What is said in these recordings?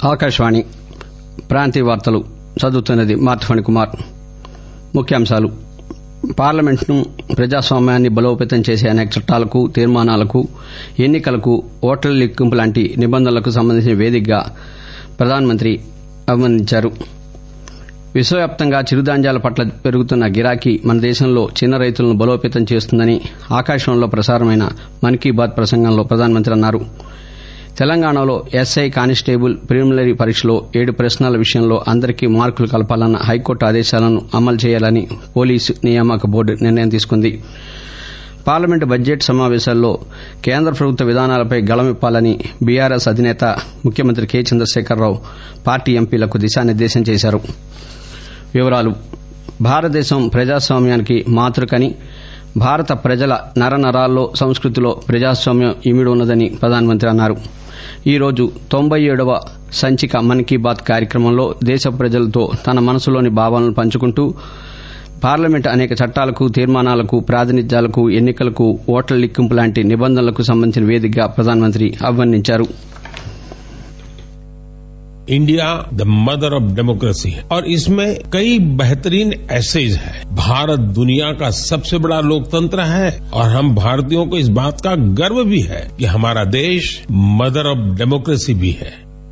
ఆకాశవాణి ప్రాంతీయ వార్తలు చదువుతున్నది మార్తిఫణి కుమార్ ముఖ్యాంశాలు పార్లమెంట్ను ప్రజాస్వామ్యాన్ని బలోపేతం చేసే అనేక చట్టాలకు తీర్మానాలకు ఎన్నికలకు ఓట్ల లెక్కింపు లాంటి నిబంధనలకు సంబంధించిన వేదికగా ప్రధానమంత్రి అభివర్ణించారు విశ్వవ్యాప్తంగా చిరుధాన్యాల పట్ల పెరుగుతున్న గిరాకీ మన దేశంలో చిన్న రైతులను బలోపేతం చేస్తుందని ఆకాశవాణిలో ప్రసారమైన మన్ కీ బాత్ ప్రసంగంలో ప్రధానమంత్రి అన్నారు తెలంగాణలో ఎస్ఐ కానిస్టేబుల్ ప్రిలిమినరీ పరీక్షలో ఏడు ప్రశ్నల విషయంలో అందరికీ మార్కులు కలపాలన్న హైకోర్టు ఆదేశాలను అమలు చేయాలని పోలీసు నియామక బోర్డు నిర్ణయం తీసుకుంది పార్లమెంటు బడ్జెట్ సమావేశాల్లో కేంద్ర ప్రభుత్వ విధానాలపై గళమిప్పాలని బీఆర్ఎస్ అధినేత ముఖ్యమంత్రి కె చంద్రశేఖరరావు పార్టీ ఎంపీలకు దిశానిర్దేశం చేశారు వివరాలు భారతదేశం ప్రజాస్వామ్యానికి మాతృకని భారత ప్రజల నరనరాల్లో సంస్కృతిలో ప్రజాస్వామ్యం ఇమిడి ఉన్నదని ప్రధానమంత్రి అన్నారు ఈ రోజు తొంభై ఏడవ సంచిక మన్ కీ బాత్ కార్యక్రమంలో దేశ ప్రజలతో తన మనసులోని భావాలను పంచుకుంటూ పార్లమెంట్ అనేక చట్టాలకు తీర్మానాలకు ప్రాతినిధ్యాలకు ఎన్నికలకు ఓట్ల లెక్కింపు లాంటి నిబంధనలకు సంబంధించిన వేదికగా ప్రధానమంత్రి అభివర్ణించారు India the mother of democracy है और इसमें कई बेहतरीन एसेज है भारत दुनिया का सबसे बड़ा लोकतंत्र है और हम भारतीयों को इस बात का गर्व भी है कि हमारा देश मदर ऑफ डेमोक्रेसी भी है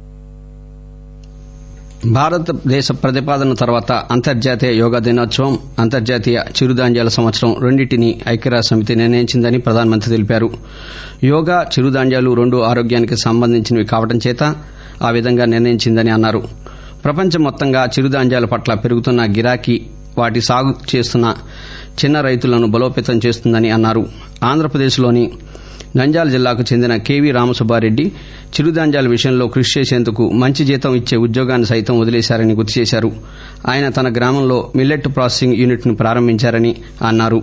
భారతదేశ ప్రతిపాదన తర్వాత అంతర్జాతీయ యోగా దినోత్సవం అంతర్జాతీయ చిరుధాన్యాల సంవత్సరం రెండింటిని ఐక్యరాజ్య సమితి నిర్ణయించిందని ప్రధానమంత్రి తెలిపారు యోగా చిరుధాన్యాలు రెండు ఆరోగ్యానికి సంబంధించినవి కావడం చేత ఆ విధంగా నిర్ణయించిందని అన్నారు ప్రపంచం మొత్తంగా చిరుధాన్యాల పట్ల పెరుగుతున్న గిరాకీ వాటి సాగు చేస్తున్న చిన్న రైతులను బలోపేతం చేస్తుందని అన్నారు ఆంధ్రప్రదేశ్లోని నంద్యాల జిల్లాకు చెందిన కేవీ రామసుబ్బారెడ్డి చిరుధాన్యాల విషయంలో కృషి చేసేందుకు మంచి జీతం ఇచ్చే ఉద్యోగాన్ని సైతం వదిలేశారని గుర్తు చేశారు ఆయన తన గ్రామంలో మిల్లెట్ ప్రాసెసింగ్ యూనిట్ ను ప్రారంభించారని అన్నారు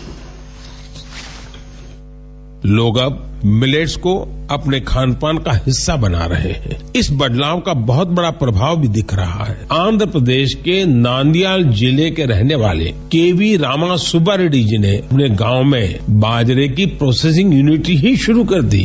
लोग अब मिलेट्स को अपने खान पान का हिस्सा बना रहे हैं इस बदलाव का बहुत बड़ा प्रभाव भी दिख रहा है आंध्र प्रदेश के नांदियाल जिले के रहने वाले केवी रामा सुब्बा रेड्डी जी ने अपने गांव में बाजरे की प्रोसेसिंग यूनिट ही शुरू कर दी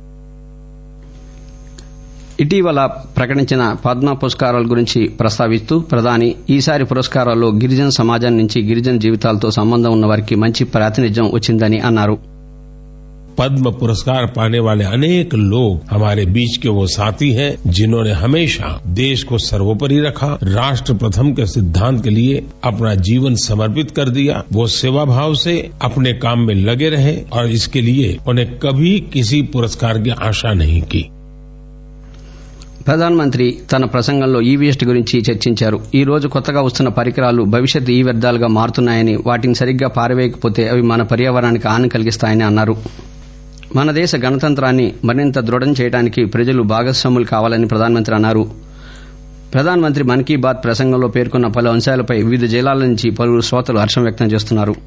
ఇటీవల ప్రకటించిన పద్మ పురస్కారాల గురించి ప్రస్తావిస్తూ ప్రధాని ఈసారి పురస్కారాల్లో గిరిజన సమాజం నుంచి గిరిజన జీవితాలతో సంబంధం ఉన్న వారికి మంచి ప్రాతినిధ్యం వచ్చిందని అన్నారు पद्म पुरस्कार पाने वाले अनेक लोग हमारे बीच के वो साथी हैं जिन्होंने हमेशा देश को सर्वोपरि रखा राष्ट्र प्रथम के सिद्धांत के लिए अपना जीवन समर्पित कर दिया वो सेवा भाव से अपने काम में लगे रहे और इसके लिए उन्हें कभी किसी पुरस्कार की आशा नहीं की ప్రధానమంత్రి తన ప్రసంగంలో ఈ వేస్ట్ గురించి చర్చించారు ఈ రోజు కొత్తగా వస్తున్న పరికరాలు భవిష్యత్ ఈ వ్యర్థాలుగా మారుతున్నాయని వాటిని సరిగ్గా పారవేయకపోతే అవి మన పర్యావరణానికి హాని కలిగిస్తాయని అన్నారు మన దేశ గణతంత్రాన్ని మరింత దృఢం చేయడానికి ప్రజలు భాగస్వాములు కావాలని ప్రధానమంత్రి అన్నారు ప్రధానమంత్రి మన్ కీ బాత్ ప్రసంగంలో పేర్కొన్న పలు అంశాలపై వివిధ జిల్లాల నుంచి పలువురు శ్రోతలు హర్షం వ్యక్తం చేస్తున్నారు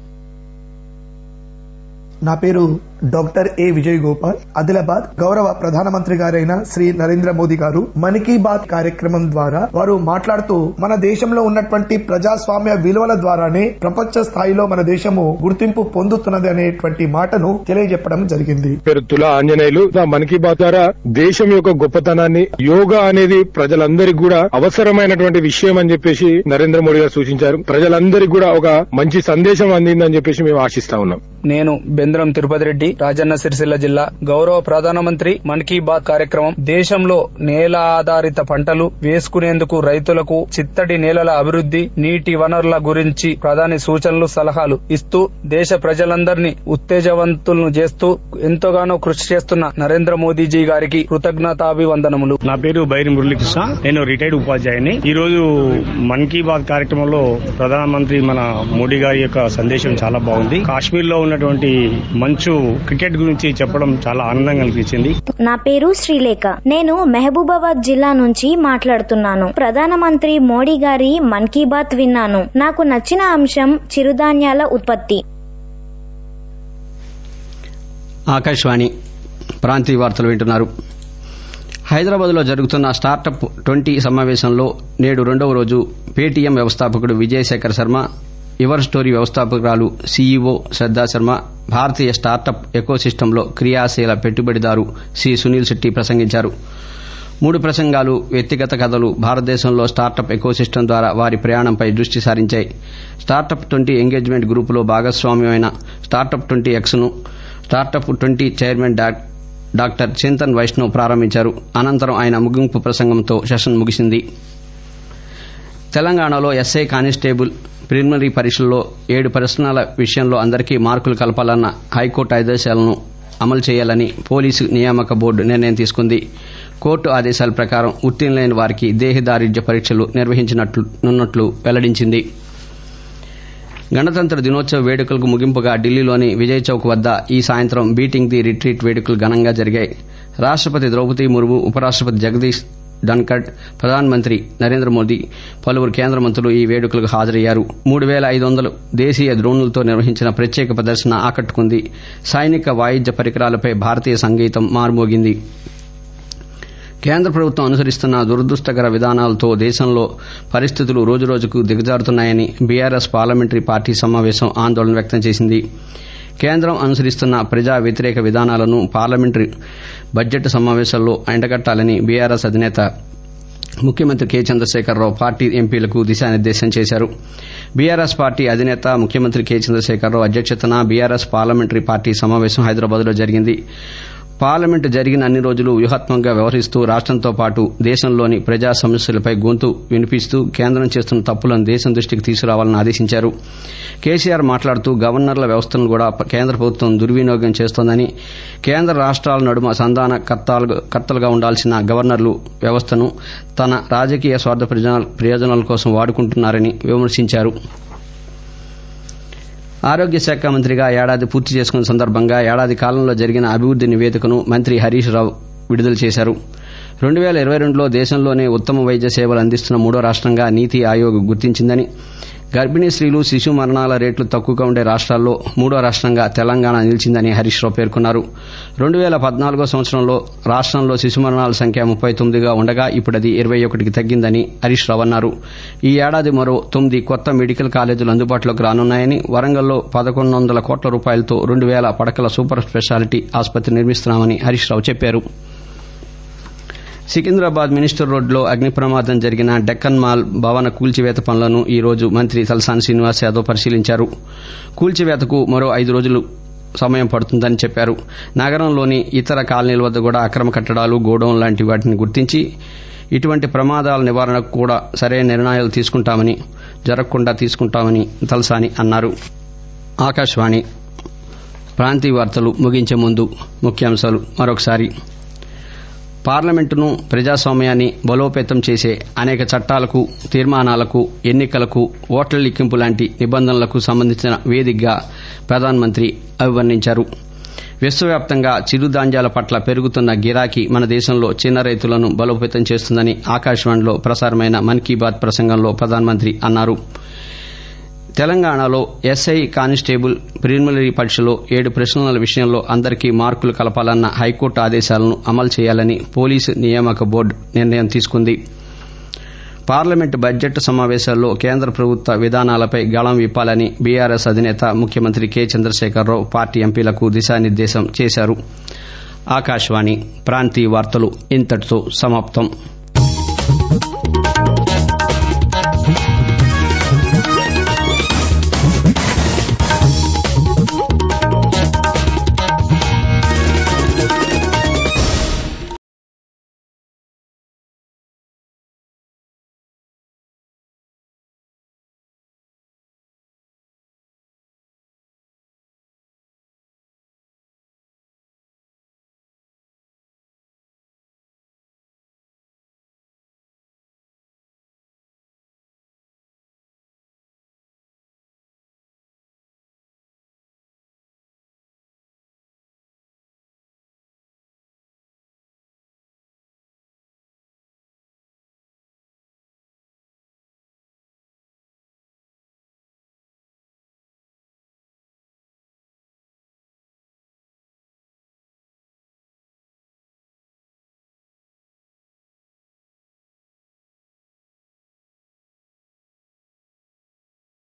నా పేరు డాక్టర్ ఏ విజయ్ గోపాల్ ఆదిలాబాద్ గౌరవ ప్రధానమంత్రి గారైన శ్రీ నరేంద్ర మోదీ గారు మన్ కీ బాత్ కార్యక్రమం ద్వారా వారు మాట్లాడుతూ మన దేశంలో ఉన్నటువంటి ప్రజాస్వామ్య విలువల ద్వారానే ప్రపంచ స్థాయిలో మన దేశము గుర్తింపు పొందుతున్నది అనేటువంటి మాటను తెలియజెప్పడం జరిగింది పేరు తులా ఆంజనేయులు మన్ కీ బాత్ ద్వారా దేశం యొక్క గొప్పతనాన్ని యోగా అనేది ప్రజలందరికీ కూడా అవసరమైనటువంటి విషయం అని చెప్పేసి నరేంద్ర మోడీ గారు సూచించారు ప్రజలందరికీ కూడా ఒక మంచి సందేశం అందిందని చెప్పేసి మేము ఆశిస్తా ఉన్నాం నేను బెంద్రం తిరుపతి రెడ్డి రాజన్న సిరిసిల్ల జిల్లా గౌరవ ప్రధానమంత్రి మన్ కీ బాత్ కార్యక్రమం దేశంలో నేల ఆధారిత పంటలు వేసుకునేందుకు రైతులకు చిత్తడి నేలల అభివృద్ది నీటి వనరుల గురించి ప్రధాని సూచనలు సలహాలు ఇస్తూ దేశ ప్రజలందరినీ ఉత్తేజవంతులను చేస్తూ ఎంతగానో కృషి చేస్తున్న నరేంద్ర మోదీజీ గారికి కృతజ్ఞతాభివందనములు నా పేరు బైరి మురళీకృష్ణ నేను రిటైర్డ్ ఉపాధ్యాయుని ఈ రోజు మన్ కీ బాత్ కార్యక్రమంలో ప్రధానమంత్రి మన మోడీ గారి యొక్క సందేశం చాలా బాగుంది కాశ్మీర్ లో ఉన్నటువంటి మంచు క్రికెట్ గురించి చెప్పడం చాలా ఆనందంగా అనిపించింది నా పేరు శ్రీలేఖ నేను మహబూబాబాద్ జిల్లా నుంచి మాట్లాడుతున్నాను ప్రధానమంత్రి మోడీ గారి మన్ కీ బాత్ విన్నాను నాకు నచ్చిన అంశం చిరుధాన్యాల ఉత్పత్తి ఆకాశవాణి ప్రాంతీయ వార్తలు వింటున్నారు హైదరాబాద్ లో జరుగుతున్న స్టార్టప్ ట్వంటీ సమావేశంలో నేడు రెండవ రోజు పేటీఎం వ్యవస్థాపకుడు విజయశేఖర్ శర్మ యువర్ స్టోరీ వ్యవస్థాపకురాలు సీఈఓ శ్రద్దా శర్మ భారతీయ స్టార్టప్ ఎకోసిస్టంలో క్రియాశీల పెట్టుబడిదారు సి సునీల్ శెట్టి ప్రసంగించారు మూడు ప్రసంగాలు వ్యక్తిగత కథలు భారతదేశంలో స్టార్టప్ ఎకోసిస్టమ్ ద్వారా వారి ప్రయాణంపై దృష్టి సారించాయి స్టార్టప్ ట్వంటీ ఎంగేజ్మెంట్ గ్రూపులో భాగస్వామ్యమైన స్టార్టప్ ట్వంటీ ఎక్స్ను startup twenty chairman doctor Chintan Vaishnav ప్రారంభించారు అనంతరం ఆయన ముగింపు ప్రసంగంతో సెషన్ ముగిసింది తెలంగాణలో ఎస్ఐ కానిస్టేబుల్ ప్రిలిమినరీ పరీక్షల్లో ఏడు ప్రశ్నల విషయంలో అందరికీ మార్కులు కలపాలన్న హైకోర్టు ఆదేశాలను అమలు చేయాలని పోలీసు నియామక బోర్డు నిర్ణయం తీసుకుంది కోర్టు ఆదేశాల ప్రకారం ఉత్తీర్ణులైన వారికి దేహదారిద్ర్య పరీక్షలు నిర్వహించినట్లు వెల్లడించింది గణతంత్ర దినోత్సవ వేడుకలకు ముగింపుగా ఢిల్లీలోని విజయ్ చౌక్ వద్ద ఈ సాయంత్రం బీటింగ్ ది రిట్రీట్ వేడుకలు ఘనంగా జరిగాయి రాష్టపతి ద్రౌపది ముర్ము ఉపరాష్టపతి జగదీష్ ధన్కడ్ ప్రధానమంత్రి నరేంద్ర మోదీ పలువురు కేంద్ర మంత్రులు ఈ వేడుకలకు హాజరయ్యారు మూడు వేల ఐదు వందలు దేశీయ డ్రోన్లతో నిర్వహించిన ప్రత్యేక ప్రదర్శన ఆకట్టుకుంది సైనిక వాయిద్య పరికరాలపై భారతీయ సంగీతం మార్మోగింది కేంద్ర ప్రభుత్వం అనుసరిస్తున్న దురదృష్టకర విధానాలతో దేశంలో పరిస్థితులు రోజురోజుకు దిగజారుతున్నాయని బీఆర్ఎస్ పార్లమెంటరీ పార్టీ సమావేశం ఆందోళన వ్యక్తం చేసింది కేంద్రం అనుసరిస్తున్న ప్రజా వ్యతిరేక విధానాలను పార్లమెంటరీ బడ్జెట్ సమావేశాల్లో ఎండగట్టాలని బీఆర్ఎస్ అధినేత ముఖ్యమంత్రి కె చంద్రశేఖరరావు పార్టీ ఎంపీలకు దిశానిర్దేశం చేశారు బీఆర్ఎస్ పార్టీ అధినేత ముఖ్యమంత్రి కె చంద్రశేఖరరావు అధ్యక్షతన బీఆర్ఎస్ పార్లమెంటరీ పార్టీ సమావేశం హైదరాబాద్లో జరిగింది పార్లమెంటు జరిగిన అన్ని రోజులు వ్యూహాత్మకంగా వ్యవహరిస్తూ రాష్టంతో పాటు దేశంలోని ప్రజా సమస్యలపై గొంతు వినిపిస్తూ కేంద్రం చేస్తున్న తప్పులను దేశం దృష్టికి తీసుకురావాలని ఆదేశించారు కేసీఆర్ మాట్లాడుతూ గవర్నర్ల వ్యవస్థను కూడా కేంద్ర ప్రభుత్వం దుర్వినియోగం చేస్తోందని కేంద్ర రాష్ట్రాల నడుమ సంధాన కర్తలుగా ఉండాల్సిన గవర్నర్లు వ్యవస్థను తన రాజకీయ స్వార్థ ప్రయోజనాల కోసం వాడుకుంటున్నారని విమర్శించారు ఆరోగ్య శాఖ మంత్రిగా ఏడాది పూర్తి చేసుకున్న సందర్భంగా ఏడాది కాలంలో జరిగిన అభివృద్ది నివేదికను మంత్రి హరీష్ రావు విడుదల చేశారు రెండు వేల ఇరవై రెండులో దేశంలోనే ఉత్తమ వైద్య సేవలు అందిస్తున్న మూడో రాష్టంగా నీతి ఆయోగ్ గుర్తించిందని గర్భిణీ స్త్రీలు శిశు మరణాల రేట్లు తక్కువగా ఉండే రాష్ట్రాల్లో మూడో రాష్ట్రంగా తెలంగాణ నిలిచిందని హరీష్ రావు పేర్కొన్నారు రెండు వేల పద్నాలుగో సంవత్సరంలో రాష్ట్రంలో శిశు మరణాల సంఖ్య ముప్పై తొమ్మిదిగా ఉండగా ఇప్పుడు అది ఇరవై ఒకటికి తగ్గిందని హరీష్ రావు అన్నారు ఈ ఏడాది మరో తొమ్మిది కొత్త మెడికల్ కాలేజీలు అందుబాటులోకి రానున్నాయని వరంగల్లో పదకొండు వందల కోట్ల రూపాయలతో రెండు వేల పడకల సూపర్ స్పెషాలిటీ ఆసుపత్రి నిర్మిస్తున్నామని హరీష్ రావు చెప్పారు సికింద్రాబాద్ మినిస్టర్ రోడ్లో అగ్ని ప్రమాదం జరిగిన డెక్కన్ మాల్ భవన కూల్చివేత పనులను ఈ రోజు మంత్రి తలసాని శ్రీనివాస్ యాదవ్ పరిశీలించారు కూల్చివేతకు మరో ఐదు రోజులు సమయం పడుతుందని చెప్పారు నగరంలోని ఇతర కాలనీల వద్ద కూడా అక్రమ కట్టడాలు గోడౌన్ లాంటి వాటిని గుర్తించి ఇటువంటి ప్రమాదాల నివారణకు కూడా సరైన నిర్ణయాలు తీసుకుంటామని జరగకుండా తీసుకుంటామని తలసాని అన్నారు ఆకాశవాణి ప్రాంతీయ వార్తలు ముగించే ముందు ముఖ్యాంశాలు మరొకసారి పార్లమెంటును ప్రజాస్వామ్యాన్ని బలోపేతం చేసే అనేక చట్టాలకు తీర్మానాలకు ఎన్నికలకు ఓట్ల లెక్కింపు లాంటి నిబంధనలకు సంబంధించిన వేదికగా ప్రధానమంత్రి అభివర్ణించారు విశ్వవ్యాప్తంగా చిరుధాన్యాల పట్ల పెరుగుతున్న గిరాకీ మన దేశంలో చిన్న రైతులను బలోపేతం చేస్తుందని ఆకాశవాణిలో ప్రసారమైన మన్ కీ బాత్ ప్రసంగంలో ప్రధానమంత్రి అన్నారు తెలంగాణలో ఎస్ఐ కానిస్టేబుల్ ప్రిలిమినరీ పరీక్షలో ఏడు ప్రశ్నల విషయంలో అందరికీ మార్కులు కలపాలన్న హైకోర్టు ఆదేశాలను అమలు చేయాలని పోలీసు నియామక బోర్డు నిర్ణయం తీసుకుంది పార్లమెంటు బడ్జెట్ సమావేశాల్లో కేంద్ర ప్రభుత్వ విధానాలపై గళం విప్పాలని బీఆర్ఎస్ అధినేత ముఖ్యమంత్రి కె చంద్రశేఖరరావు పార్టీ ఎంపీలకు దిశానిర్దేశం చేశారు ఆకాశవాణి ప్రాంతీయ వార్తలు ఇంతటితో సమాప్తం